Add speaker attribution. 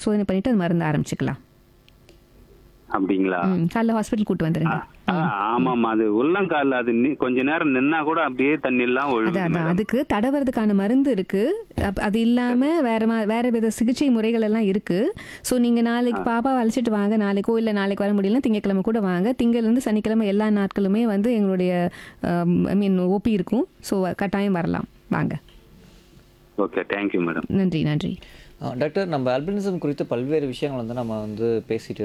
Speaker 1: சோதனை பண்ணிட்டு அது மருந்து ஆரம்பிச்சுக்கலாம்
Speaker 2: அப்படிங்களா
Speaker 1: ம் காலைல ஹாஸ்பிட்டல் கூட்டு வந்துருங்க
Speaker 2: ஆ, ஆமாமா அது உள்ளங்கால்ல அது நி- கொஞ்ச நேரம் நின்னா கூட அப்படியே தண்ணி எல்லாம் ஒழுகுது
Speaker 1: அதான் அதான்
Speaker 2: மேடம்.
Speaker 1: அதுக்கு தடவறதுக்கான மருந்து இருக்கு அப்- அது இல்லாம வேற மா வேற வித சிகிச்சை முறைகள் எல்லாம் இருக்கு ஸோ நீங்க நாளைக்கு பாப்பாவை அழைச்சிட்டு வாங்க நாளைக்கோ இல்லை நாளைக்கு வர முடியல திங்கக்கிழமை கூட வாங்க திங்கள்லேருந்து சனிக்கிழமை எல்லா நாட்களுமே வந்து எங்களுடைய ஐ மீன் ஓபி இருக்கும் ஸோ கட்டாயம் வரலாம் வாங்க
Speaker 2: ஓகே தேங்க்யூ மேடம்
Speaker 1: நன்றி நன்றி
Speaker 3: டாக்டர் நம்ம அல்பினிசம் குறித்து பல்வேறு விஷயங்கள் வந்து நம்ம வந்து பேசிட்டு